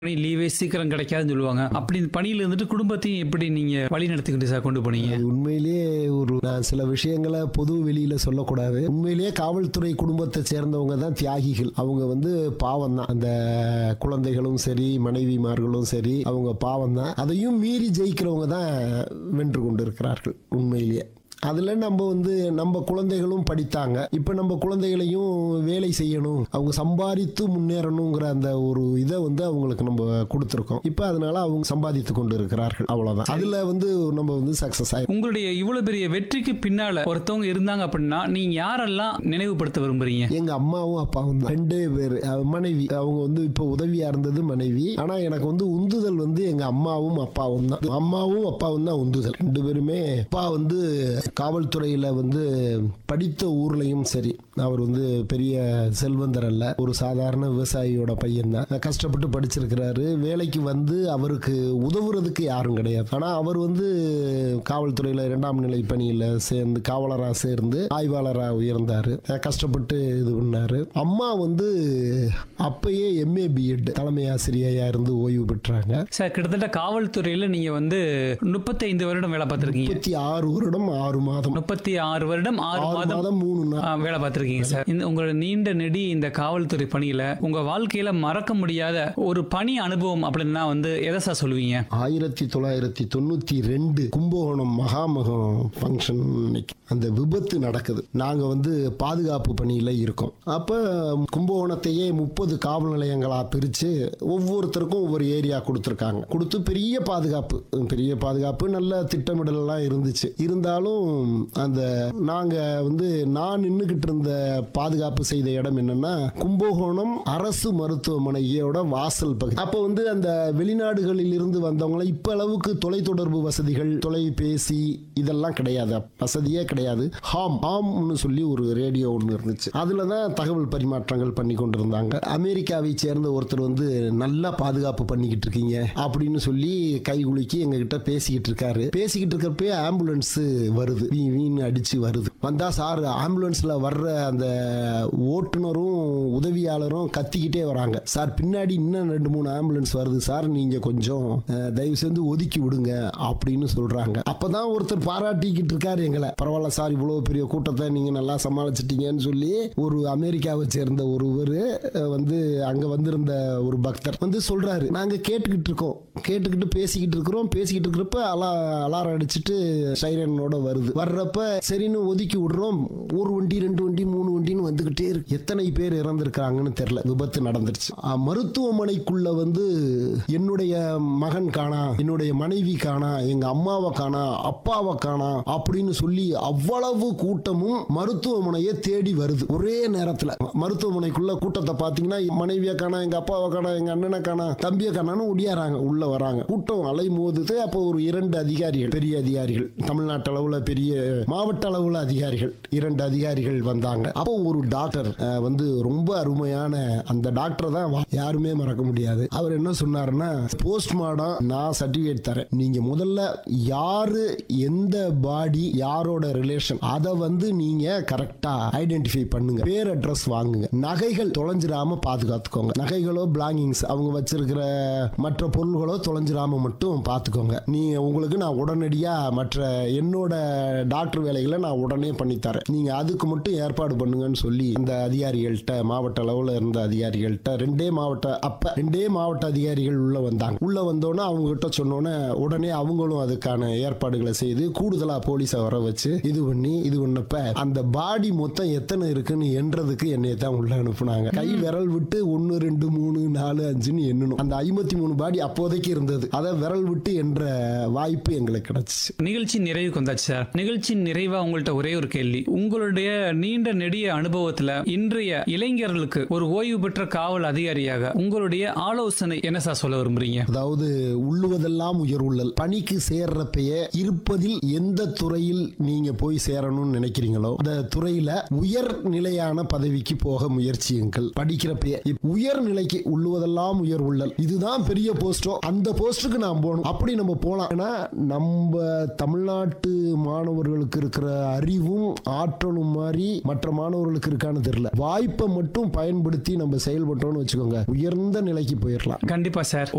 பணி லீவே சீக்கிரம் கிடைக்காதுன்னு சொல்லுவாங்க அப்படி இந்த பணியில இருந்துட்டு குடும்பத்தையும் எப்படி நீங்க வழி நடத்திக்கிட்டு சார் கொண்டு போனீங்க அது உண்மையிலேயே ஒரு நான் சில விஷயங்களை பொது வெளியில சொல்லக்கூடாது உண்மையிலேயே காவல்துறை குடும்பத்தை சேர்ந்தவங்க தான் தியாகிகள் அவங்க வந்து பாவம் தான் அந்த குழந்தைகளும் சரி மனைவிமார்களும் சரி அவங்க பாவம் தான் அதையும் மீறி ஜெயிக்கிறவங்க தான் வென்று கொண்டிருக்கிறார்கள் உண்மையிலேயே அதில் நம்ம வந்து நம்ம குழந்தைகளும் படித்தாங்க இப்போ நம்ம குழந்தைகளையும் வேலை செய்யணும் அவங்க சம்பாதித்து முன்னேறணுங்கிற அந்த ஒரு இதை வந்து அவங்களுக்கு நம்ம கொடுத்துருக்கோம் இப்போ அதனால அவங்க சம்பாதித்து கொண்டு இருக்கிறார்கள் அவ்வளோதான் அதில் வந்து நம்ம வந்து சக்ஸஸ் ஆகி உங்களுடைய இவ்வளவு பெரிய வெற்றிக்கு பின்னால ஒருத்தவங்க இருந்தாங்க அப்படின்னா நீங்க யாரெல்லாம் நினைவுபடுத்த விரும்புறீங்க எங்க அம்மாவும் அப்பாவும் தான் ரெண்டே பேர் மனைவி அவங்க வந்து இப்போ உதவியா இருந்தது மனைவி ஆனா எனக்கு வந்து உந்துதல் வந்து எங்க அம்மாவும் அப்பாவும் தான் அம்மாவும் அப்பாவும் தான் உந்துதல் ரெண்டு பேருமே அப்பா வந்து காவல்துறையில வந்து படித்த ஊர்லயும் சரி அவர் வந்து பெரிய செல்வந்தர் அல்ல ஒரு சாதாரண விவசாயியோட பையன் தான் கஷ்டப்பட்டு படிச்சிருக்கிறாரு வேலைக்கு வந்து அவருக்கு உதவுறதுக்கு யாரும் கிடையாது ஆனா அவர் வந்து காவல்துறையில இரண்டாம் நிலை பணியில சேர்ந்து காவலரா சேர்ந்து ஆய்வாளரா உயர்ந்தாரு கஷ்டப்பட்டு இது பண்ணாரு அம்மா வந்து அப்பயே எம்ஏ பிஎட் தலைமை ஆசிரியையா இருந்து ஓய்வு பெற்றாங்க சார் கிட்டத்தட்ட காவல்துறையில நீங்க வந்து முப்பத்தி ஐந்து வருடம் வேலை பார்த்திருக்கீங்க முப்பத்தி ஆறு வருடம் ஆறு மாதம் முப்பத்தி ஆறு வருடம் ஆறு ஆறு மாதம் மாதம் மூணு நாள் ஆ, வேலை பார்த்திருக்கீங்க சார் இந்த உங்களோட நீண்ட நெடி இந்த காவல்துறை பணியில உங்க வாழ்க்கையில மறக்க முடியாத ஒரு பணி அனுபவம் அப்படின்னா வந்து எதை சார் சொல்லுவீங்க ஆயிரத்தி தொள்ளாயிரத்தி தொண்ணூத்தி ரெண்டு கும்பகோணம் மகாமகம் ஃபங்க்ஷன் அன்னைக்கு அந்த விபத்து நடக்குது நாங்க வந்து பாதுகாப்பு பணியில இருக்கோம் அப்ப கும்பகோணத்தையே முப்பது காவல் நிலையங்களா பிரிச்சு ஒவ்வொருத்தருக்கும் ஒவ்வொரு ஏரியா கொடுத்துருக்காங்க கொடுத்து பெரிய பாதுகாப்பு பெரிய பாதுகாப்பு நல்ல திட்டமிடல் எல்லாம் இருந்துச்சு இருந்தாலும் அந்த நாங்க வந்து நான் நின்றுகிட்டு இருந்த பாதுகாப்பு செய்த இடம் என்னன்னா கும்பகோணம் அரசு மருத்துவமனையோட வாசல் பகுதி அப்போ வந்து அந்த வெளிநாடுகளில் இருந்து வந்தவங்கள இப்ப அளவுக்கு தொலைத்தொடர்பு வசதிகள் தொலைபேசி இதெல்லாம் கிடையாது வசதியே கிடையாது ஹாம் ஹாம்னு சொல்லி ஒரு ரேடியோ ஒன்று இருந்துச்சு அதுல தான் தகவல் பரிமாற்றங்கள் பண்ணி கொண்டிருந்தாங்க அமெரிக்காவை சேர்ந்த ஒருத்தர் வந்து நல்லா பாதுகாப்பு பண்ணிக்கிட்டு இருக்கீங்க அப்படின்னு சொல்லி கை குலுக்கி எங்க கிட்ட பேசிக்கிட்டு இருக்காரு பேசிக்கிட்டு இருக்கிறப்பே ஆம்புலன்ஸ் வருது வீ வீணு அடிச்சு வருது வந்தா சார் ஆம்புலன்ஸ்ல வர்ற அந்த ஓட்டுநரும் உதவியாளரும் கத்திக்கிட்டே வராங்க சார் பின்னாடி இன்னும் ரெண்டு மூணு ஆம்புலன்ஸ் வருது சார் நீங்க கொஞ்சம் அஹ், தயவு செஞ்சு ஒதுக்கி விடுங்க அப்படின்னு சொல்றாங்க அப்பதான் ஒருத்தர் பாராட்டிக்கிட்டு இருக்காரு எங்களை பரவாயில்ல சார் இவ்வளவு பெரிய கூட்டத்தை நீங்க நல்லா சமாளிச்சிட்டீங்கன்னு சொல்லி ஒரு அமெரிக்காவை சேர்ந்த ஒருவர் அஹ், வந்து அங்க வந்திருந்த ஒரு பக்தர் வந்து சொல்றாரு நாங்க கேட்டுக்கிட்டு இருக்கோம் கேட்டுக்கிட்டு பேசிக்கிட்டு இருக்கிறோம் பேசிக்கிட்டு இருக்கிறப்ப அலா அலாரம் அடிச்சிட்டு சைரனோட வருது வர்றப்ப சரின்னு ஒதுக்கி விடுறோம் ஒரு வண்டி ரெண்டு வண்டி மூணு வண்டின்னு வந்துகிட்டே இருக்கு எத்தனை பேர் இறந்திருக்கிறாங்கன்னு தெரியல விபத்து நடந்துருச்சு அஹ், மருத்துவமனைக்குள்ள வந்து என்னுடைய மகன் காணா என்னுடைய மனைவி காணா எங்க அம்மாவை காணா அப்பாவை காணா அப்படின்னு சொல்லி அவ்வளவு கூட்டமும் மருத்துவமனையை தேடி வருது ஒரே நேரத்துல மருத்துவமனைக்குள்ள கூட்டத்தை பாத்தீங்கன்னா மனைவியை காணா எங்க அப்பாவை காணா எங்க அண்ணனை காணா தம்பியை காணான்னு ஒடியாராங்க உள்ள வராங்க கூட்டம் அலை மோதுது அப்போ ஒரு இரண்டு அதிகாரிகள் பெரிய அதிகாரிகள் தமிழ்நாட்டு அளவுல பெரிய மாவட்ட அளவுல அதிகாரிகள் இரண்டு அதிகாரிகள் வந்தாங்க அப்போ ஒரு டாக்டர் அஹ், வந்து ரொம்ப அருமையான அந்த டாக்டரை தான் வா- யாருமே மறக்க முடியாது அவர் என்ன சொன்னாருன்னா போஸ்ட்மார்டம் நான் சர்டிபிகேட் தரேன் நீங்க முதல்ல யாரு எந்த பாடி யாரோட ரிலேஷன் அதை வந்து நீங்க கரெக்டா ஐடென்டிஃபை பண்ணுங்க பேர் அட்ரஸ் வாங்குங்க நகைகள் தொலைஞ்சிராம பாதுகாத்துக்கோங்க நகைகளோ பிளாங்கிங்ஸ் அவங்க வச்சிருக்கிற மற்ற பொருள்களோ தொலைஞ்சிராம மட்டும் பார்த்துக்கோங்க நீ உங்களுக்கு நான் உடனடியா மற்ற என்னோட டாக்டர் வேலைகளை நான் உடனே பண்ணித்தரேன் நீங்க அதுக்கு மட்டும் ஏற்பாடு பண்ணுங்கன்னு சொல்லி அந்த அதிகாரிகள்கிட்ட மாவட்ட அளவுல இருந்த அதிகாரிகள்கிட்ட ரெண்டே மாவட்ட அப்ப ரெண்டே மாவட்ட அதிகாரிகள் உள்ள வந்தாங்க உள்ள வந்தோன்னே அவங்க கிட்ட சொன்னோன்னே உடனே அவங்களும் அதுக்கான ஏற்பாடுகளை செய்து கூடுதலா போலீஸை வர வச்சு இது பண்ணி இது பண்ணப்ப அந்த பாடி மொத்தம் எத்தனை இருக்குன்னு எண்றதுக்கு என்னைய தான் உள்ள அனுப்புனாங்க கை விரல் விட்டு ஒன்னு ரெண்டு மூணு நாலு அஞ்சுன்னு எண்ணணும் அந்த ஐம்பத்தி மூணு பாடி அப்போதைக்கு இருந்தது அதை விரல் விட்டு என்ற வாய்ப்பு எங்களுக்கு கிடைச்சிச்சு நிகழ்ச்சி நிறைவுக்கு வந்தாச்சு சார் நிகழ்ச்சி நிறைவா உங்கள்ட்ட ஒரே ஒரு கேள்வி உங்களுடைய நீண்ட நெடிய அனுபவத்துல இன்றைய இளைஞர்களுக்கு ஒரு ஓய்வு பெற்ற காவல் அதிகாரியாக உங்களுடைய ஆலோசனை என்ன சார் சொல்ல விரும்புறீங்க அதாவது உள்ளுவதெல்லாம் உயர் உள்ளல் பணிக்கு சேர்றப்பயே இருப்பதில் எந்த துறையில் நீங்க போய் சேரணும்னு நினைக்கிறீங்களோ அந்த துறையில உயர் நிலையான பதவிக்கு போக முயற்சியுங்கள் படிக்கிறப்பயே இப்ப உயர் நிலைக்கு உள்ளுவதெல்லாம் உயர் உள்ளல் இதுதான் பெரிய போஸ்டோ அந்த போஸ்டுக்கு நான் போகணும் அப்படி நம்ம போலாம் ஏன்னா நம்ம தமிழ்நாட்டு மாணவர்களுக்கு இருக்கிற அறிவும் ஆற்றலும் மாதிரி மற்ற மாணவர்களுக்கு இருக்கான்னு தெரியல வாய்ப்பை மட்டும் பயன்படுத்தி நம்ம செயல்பட்டோம்னு வச்சுக்கோங்க உயர்ந்த நிலைக்கு போயிடலாம் கண்டிப்பா சார்